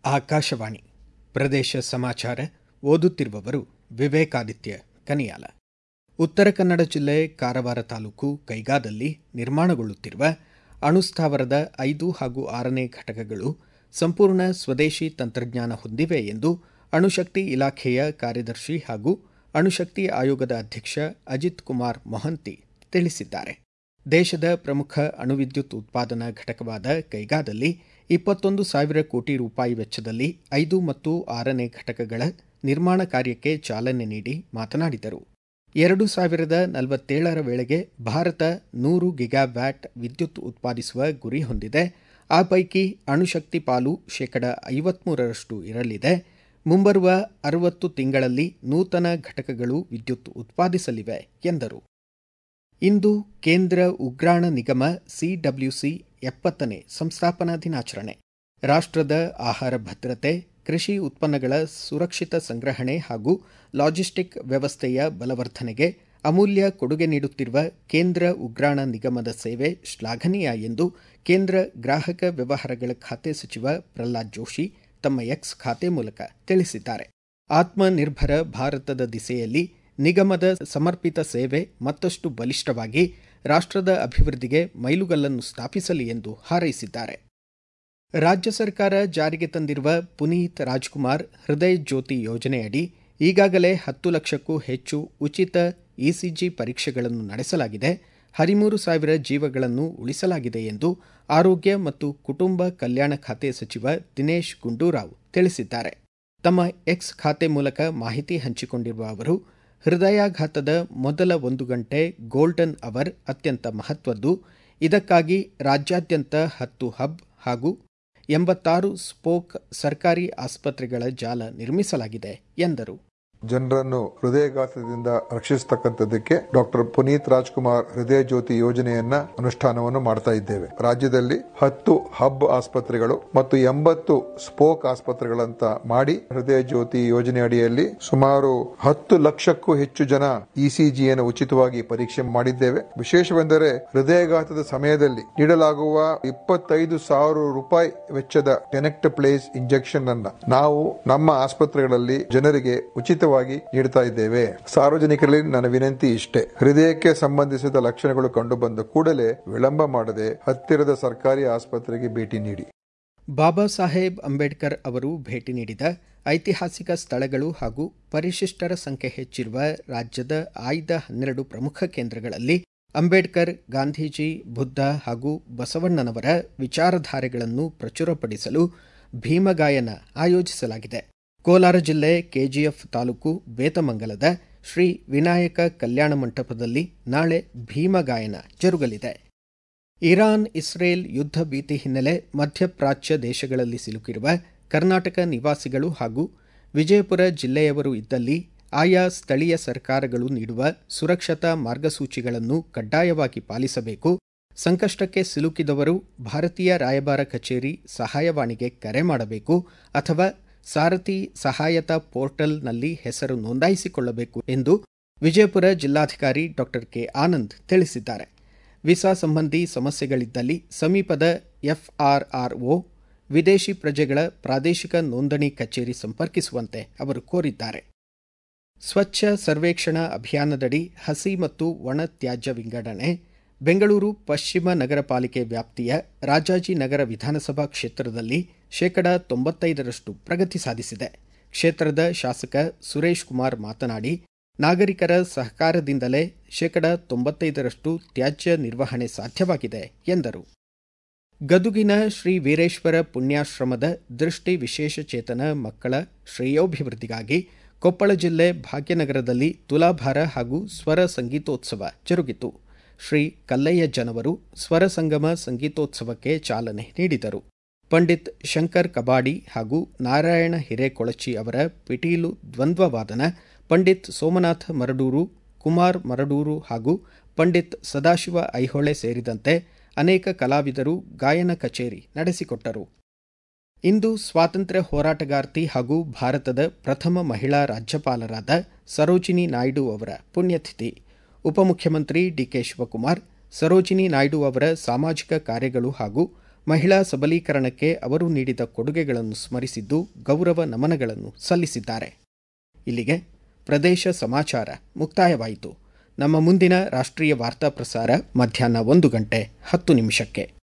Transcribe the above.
ಆಕಾಶವಾಣಿ ಪ್ರದೇಶ ಸಮಾಚಾರ ಓದುತ್ತಿರುವವರು ವಿವೇಕಾದಿತ್ಯ ಕನಿಯಾಲ ಉತ್ತರ ಕನ್ನಡ ಜಿಲ್ಲೆ ಕಾರವಾರ ತಾಲೂಕು ಕೈಗಾದಲ್ಲಿ ನಿರ್ಮಾಣಗೊಳ್ಳುತ್ತಿರುವ ಅಣುಸ್ಥಾವರದ ಐದು ಹಾಗೂ ಆರನೇ ಘಟಕಗಳು ಸಂಪೂರ್ಣ ಸ್ವದೇಶಿ ತಂತ್ರಜ್ಞಾನ ಹೊಂದಿವೆ ಎಂದು ಅಣುಶಕ್ತಿ ಇಲಾಖೆಯ ಕಾರ್ಯದರ್ಶಿ ಹಾಗೂ ಅಣುಶಕ್ತಿ ಆಯೋಗದ ಅಧ್ಯಕ್ಷ ಅಜಿತ್ ಕುಮಾರ್ ಮೊಹಂತಿ ತಿಳಿಸಿದ್ದಾರೆ ದೇಶದ ಪ್ರಮುಖ ಅಣುವಿದ್ಯುತ್ ಉತ್ಪಾದನಾ ಘಟಕವಾದ ಕೈಗಾದಲ್ಲಿ ಇಪ್ಪತ್ತೊಂದು ಸಾವಿರ ಕೋಟಿ ರೂಪಾಯಿ ವೆಚ್ಚದಲ್ಲಿ ಐದು ಮತ್ತು ಆರನೇ ಘಟಕಗಳ ನಿರ್ಮಾಣ ಕಾರ್ಯಕ್ಕೆ ಚಾಲನೆ ನೀಡಿ ಮಾತನಾಡಿದರು ಎರಡು ಸಾವಿರದ ನಲವತ್ತೇಳರ ವೇಳೆಗೆ ಭಾರತ ನೂರು ಗಿಗಾವ್ಯಾಟ್ ವಿದ್ಯುತ್ ಉತ್ಪಾದಿಸುವ ಗುರಿ ಹೊಂದಿದೆ ಆ ಪೈಕಿ ಅಣುಶಕ್ತಿ ಪಾಲು ಶೇಕಡ ಐವತ್ಮೂರರಷ್ಟು ಇರಲಿದೆ ಮುಂಬರುವ ಅರವತ್ತು ತಿಂಗಳಲ್ಲಿ ನೂತನ ಘಟಕಗಳು ವಿದ್ಯುತ್ ಉತ್ಪಾದಿಸಲಿವೆ ಎಂದರು ಇಂದು ಕೇಂದ್ರ ಉಗ್ರಾಣ ನಿಗಮ ಸಿಡಬ್ಲ್ಯೂಸಿ ಎಪ್ಪತ್ತನೇ ಸಂಸ್ಥಾಪನಾ ದಿನಾಚರಣೆ ರಾಷ್ಟ್ರದ ಆಹಾರ ಭದ್ರತೆ ಕೃಷಿ ಉತ್ಪನ್ನಗಳ ಸುರಕ್ಷಿತ ಸಂಗ್ರಹಣೆ ಹಾಗೂ ಲಾಜಿಸ್ಟಿಕ್ ವ್ಯವಸ್ಥೆಯ ಬಲವರ್ಧನೆಗೆ ಅಮೂಲ್ಯ ಕೊಡುಗೆ ನೀಡುತ್ತಿರುವ ಕೇಂದ್ರ ಉಗ್ರಾಣ ನಿಗಮದ ಸೇವೆ ಶ್ಲಾಘನೀಯ ಎಂದು ಕೇಂದ್ರ ಗ್ರಾಹಕ ವ್ಯವಹಾರಗಳ ಖಾತೆ ಸಚಿವ ಪ್ರಹ್ಲಾದ್ ಜೋಶಿ ತಮ್ಮ ಎಕ್ಸ್ ಖಾತೆ ಮೂಲಕ ತಿಳಿಸಿದ್ದಾರೆ ಆತ್ಮನಿರ್ಭರ ಭಾರತದ ದಿಸೆಯಲ್ಲಿ ನಿಗಮದ ಸಮರ್ಪಿತ ಸೇವೆ ಮತ್ತಷ್ಟು ಬಲಿಷ್ಠವಾಗಿ ರಾಷ್ಟ್ರದ ಅಭಿವೃದ್ಧಿಗೆ ಮೈಲುಗಲ್ಲನ್ನು ಸ್ಥಾಪಿಸಲಿ ಎಂದು ಹಾರೈಸಿದ್ದಾರೆ ರಾಜ್ಯ ಸರ್ಕಾರ ಜಾರಿಗೆ ತಂದಿರುವ ಪುನೀತ್ ರಾಜ್ಕುಮಾರ್ ಹೃದಯ ಜ್ಯೋತಿ ಯೋಜನೆಯಡಿ ಈಗಾಗಲೇ ಹತ್ತು ಲಕ್ಷಕ್ಕೂ ಹೆಚ್ಚು ಉಚಿತ ಇಸಿಜಿ ಪರೀಕ್ಷೆಗಳನ್ನು ನಡೆಸಲಾಗಿದೆ ಹದಿಮೂರು ಸಾವಿರ ಜೀವಗಳನ್ನು ಉಳಿಸಲಾಗಿದೆ ಎಂದು ಆರೋಗ್ಯ ಮತ್ತು ಕುಟುಂಬ ಕಲ್ಯಾಣ ಖಾತೆ ಸಚಿವ ದಿನೇಶ್ ಗುಂಡೂರಾವ್ ತಿಳಿಸಿದ್ದಾರೆ ತಮ್ಮ ಎಕ್ಸ್ ಖಾತೆ ಮೂಲಕ ಮಾಹಿತಿ ಹಂಚಿಕೊಂಡಿರುವ ಅವರು ಹೃದಯಾಘಾತದ ಮೊದಲ ಒಂದು ಗಂಟೆ ಗೋಲ್ಡನ್ ಅವರ್ ಅತ್ಯಂತ ಮಹತ್ವದ್ದು ಇದಕ್ಕಾಗಿ ರಾಜ್ಯಾದ್ಯಂತ ಹತ್ತು ಹಬ್ ಹಾಗೂ ಎಂಬತ್ತಾರು ಸ್ಪೋಕ್ ಸರ್ಕಾರಿ ಆಸ್ಪತ್ರೆಗಳ ಜಾಲ ನಿರ್ಮಿಸಲಾಗಿದೆ ಎಂದರು ಜನರನ್ನು ಹೃದಯಘಾತದಿಂದ ರಕ್ಷಿಸತಕ್ಕಂಥದ್ದಕ್ಕೆ ಡಾಕ್ಟರ್ ಪುನೀತ್ ರಾಜ್ಕುಮಾರ್ ಹೃದಯ ಜ್ಯೋತಿ ಯೋಜನೆಯನ್ನ ಅನುಷ್ಠಾನವನ್ನು ಮಾಡ್ತಾ ಇದ್ದೇವೆ ರಾಜ್ಯದಲ್ಲಿ ಹತ್ತು ಹಬ್ ಆಸ್ಪತ್ರೆಗಳು ಮತ್ತು ಎಂಬತ್ತು ಸ್ಪೋಕ್ ಆಸ್ಪತ್ರೆಗಳಂತ ಮಾಡಿ ಹೃದಯ ಜ್ಯೋತಿ ಯೋಜನೆ ಅಡಿಯಲ್ಲಿ ಸುಮಾರು ಹತ್ತು ಲಕ್ಷಕ್ಕೂ ಹೆಚ್ಚು ಜನ ಇಸಿಜಿಯನ್ನು ಉಚಿತವಾಗಿ ಪರೀಕ್ಷೆ ಮಾಡಿದ್ದೇವೆ ವಿಶೇಷವೆಂದರೆ ಹೃದಯಘಾತದ ಸಮಯದಲ್ಲಿ ನೀಡಲಾಗುವ ಇಪ್ಪತ್ತೈದು ಸಾವಿರ ರೂಪಾಯಿ ವೆಚ್ಚದ ಟೆನೆಕ್ಟ್ ಪ್ಲೇಸ್ ಇಂಜೆಕ್ಷನ್ ಅನ್ನ ನಾವು ನಮ್ಮ ಆಸ್ಪತ್ರೆಗಳಲ್ಲಿ ಜನರಿಗೆ ಉಚಿತ ನೀಡುತ್ತಾ ಇದ್ದೇವೆ ಸಾರ್ವಜನಿಕರಲ್ಲಿ ನನ್ನ ವಿನಂತಿ ಇಷ್ಟೇ ಹೃದಯಕ್ಕೆ ಸಂಬಂಧಿಸಿದ ಲಕ್ಷಣಗಳು ಕಂಡುಬಂದ ಕೂಡಲೇ ವಿಳಂಬ ಮಾಡದೆ ಹತ್ತಿರದ ಸರ್ಕಾರಿ ಆಸ್ಪತ್ರೆಗೆ ಭೇಟಿ ನೀಡಿ ಬಾಬಾ ಸಾಹೇಬ್ ಅಂಬೇಡ್ಕರ್ ಅವರು ಭೇಟಿ ನೀಡಿದ ಐತಿಹಾಸಿಕ ಸ್ಥಳಗಳು ಹಾಗೂ ಪರಿಶಿಷ್ಟರ ಸಂಖ್ಯೆ ಹೆಚ್ಚಿರುವ ರಾಜ್ಯದ ಆಯ್ದ ಹನ್ನೆರಡು ಪ್ರಮುಖ ಕೇಂದ್ರಗಳಲ್ಲಿ ಅಂಬೇಡ್ಕರ್ ಗಾಂಧೀಜಿ ಬುದ್ಧ ಹಾಗೂ ಬಸವಣ್ಣನವರ ವಿಚಾರಧಾರೆಗಳನ್ನು ಪ್ರಚುರಪಡಿಸಲು ಭೀಮಗಾಯನ ಆಯೋಜಿಸಲಾಗಿದೆ ಕೋಲಾರ ಜಿಲ್ಲೆ ಕೆಜಿಎಫ್ ತಾಲೂಕು ಬೇತಮಂಗಲದ ಶ್ರೀ ವಿನಾಯಕ ಕಲ್ಯಾಣ ಮಂಟಪದಲ್ಲಿ ನಾಳೆ ಭೀಮಗಾಯನ ಜರುಗಲಿದೆ ಇರಾನ್ ಇಸ್ರೇಲ್ ಯುದ್ಧ ಭೀತಿ ಹಿನ್ನೆಲೆ ಮಧ್ಯಪ್ರಾಚ್ಯ ದೇಶಗಳಲ್ಲಿ ಸಿಲುಕಿರುವ ಕರ್ನಾಟಕ ನಿವಾಸಿಗಳು ಹಾಗೂ ವಿಜಯಪುರ ಜಿಲ್ಲೆಯವರು ಇದ್ದಲ್ಲಿ ಆಯಾ ಸ್ಥಳೀಯ ಸರ್ಕಾರಗಳು ನೀಡುವ ಸುರಕ್ಷತಾ ಮಾರ್ಗಸೂಚಿಗಳನ್ನು ಕಡ್ಡಾಯವಾಗಿ ಪಾಲಿಸಬೇಕು ಸಂಕಷ್ಟಕ್ಕೆ ಸಿಲುಕಿದವರು ಭಾರತೀಯ ರಾಯಭಾರ ಕಚೇರಿ ಸಹಾಯವಾಣಿಗೆ ಕರೆ ಮಾಡಬೇಕು ಅಥವಾ ಸಾರಥಿ ಸಹಾಯತಾ ಪೋರ್ಟಲ್ನಲ್ಲಿ ಹೆಸರು ನೋಂದಾಯಿಸಿಕೊಳ್ಳಬೇಕು ಎಂದು ವಿಜಯಪುರ ಜಿಲ್ಲಾಧಿಕಾರಿ ಡಾ ಕೆ ಆನಂದ್ ತಿಳಿಸಿದ್ದಾರೆ ವಿಸಾ ಸಂಬಂಧಿ ಸಮಸ್ಯೆಗಳಿದ್ದಲ್ಲಿ ಸಮೀಪದ ಎಫ್ಆರ್ಆರ್ಒ ವಿದೇಶಿ ಪ್ರಜೆಗಳ ಪ್ರಾದೇಶಿಕ ನೋಂದಣಿ ಕಚೇರಿ ಸಂಪರ್ಕಿಸುವಂತೆ ಅವರು ಕೋರಿದ್ದಾರೆ ಸ್ವಚ್ಛ ಸರ್ವೇಕ್ಷಣಾ ಅಭಿಯಾನದಡಿ ಹಸಿ ಮತ್ತು ಒಣ ತ್ಯಾಜ್ಯ ವಿಂಗಡಣೆ ಬೆಂಗಳೂರು ಪಶ್ಚಿಮ ನಗರ ಪಾಲಿಕೆ ವ್ಯಾಪ್ತಿಯ ರಾಜಾಜಿನಗರ ವಿಧಾನಸಭಾ ಕ್ಷೇತ್ರದಲ್ಲಿ ಶೇಕಡಾ ತೊಂಬತ್ತೈದರಷ್ಟು ಪ್ರಗತಿ ಸಾಧಿಸಿದೆ ಕ್ಷೇತ್ರದ ಶಾಸಕ ಸುರೇಶ್ ಕುಮಾರ್ ಮಾತನಾಡಿ ನಾಗರಿಕರ ಸಹಕಾರದಿಂದಲೇ ಶೇಕಡಾ ತೊಂಬತ್ತೈದರಷ್ಟು ತ್ಯಾಜ್ಯ ನಿರ್ವಹಣೆ ಸಾಧ್ಯವಾಗಿದೆ ಎಂದರು ಗದುಗಿನ ಶ್ರೀ ವೀರೇಶ್ವರ ಪುಣ್ಯಾಶ್ರಮದ ದೃಷ್ಟಿ ವಿಶೇಷಚೇತನ ಮಕ್ಕಳ ಶ್ರೇಯೋಭಿವೃದ್ಧಿಗಾಗಿ ಕೊಪ್ಪಳ ಜಿಲ್ಲೆ ಭಾಗ್ಯನಗರದಲ್ಲಿ ತುಲಾಭಾರ ಹಾಗೂ ಸ್ವರ ಸಂಗೀತೋತ್ಸವ ಜರುಗಿತು ಶ್ರೀ ಕಲ್ಲಯ್ಯ ಜನವರು ಸ್ವರ ಸಂಗಮ ಸಂಗೀತೋತ್ಸವಕ್ಕೆ ಚಾಲನೆ ನೀಡಿದರು ಪಂಡಿತ್ ಶಂಕರ್ ಕಬಾಡಿ ಹಾಗೂ ನಾರಾಯಣ ಹಿರೇಕೊಳಚಿ ಅವರ ಪಿಟೀಲು ದ್ವಂದ್ವವಾದನ ಪಂಡಿತ್ ಸೋಮನಾಥ ಮರಡೂರು ಕುಮಾರ್ ಮರಡೂರು ಹಾಗೂ ಪಂಡಿತ್ ಸದಾಶಿವ ಐಹೊಳೆ ಸೇರಿದಂತೆ ಅನೇಕ ಕಲಾವಿದರು ಗಾಯನ ಕಚೇರಿ ನಡೆಸಿಕೊಟ್ಟರು ಇಂದು ಸ್ವಾತಂತ್ರ್ಯ ಹೋರಾಟಗಾರ್ತಿ ಹಾಗೂ ಭಾರತದ ಪ್ರಥಮ ಮಹಿಳಾ ರಾಜ್ಯಪಾಲರಾದ ಸರೋಜಿನಿ ನಾಯ್ಡು ಅವರ ಪುಣ್ಯತಿಥಿ ಉಪಮುಖ್ಯಮಂತ್ರಿ ಡಿಕೆ ಶಿವಕುಮಾರ್ ಸರೋಜಿನಿ ನಾಯ್ಡು ಅವರ ಸಾಮಾಜಿಕ ಕಾರ್ಯಗಳು ಹಾಗೂ ಮಹಿಳಾ ಸಬಲೀಕರಣಕ್ಕೆ ಅವರು ನೀಡಿದ ಕೊಡುಗೆಗಳನ್ನು ಸ್ಮರಿಸಿದ್ದು ಗೌರವ ನಮನಗಳನ್ನು ಸಲ್ಲಿಸಿದ್ದಾರೆ ಇಲ್ಲಿಗೆ ಪ್ರದೇಶ ಸಮಾಚಾರ ಮುಕ್ತಾಯವಾಯಿತು ನಮ್ಮ ಮುಂದಿನ ರಾಷ್ಟ್ರೀಯ ವಾರ್ತಾ ಪ್ರಸಾರ ಮಧ್ಯಾಹ್ನ ಒಂದು ಗಂಟೆ ಹತ್ತು ನಿಮಿಷಕ್ಕೆ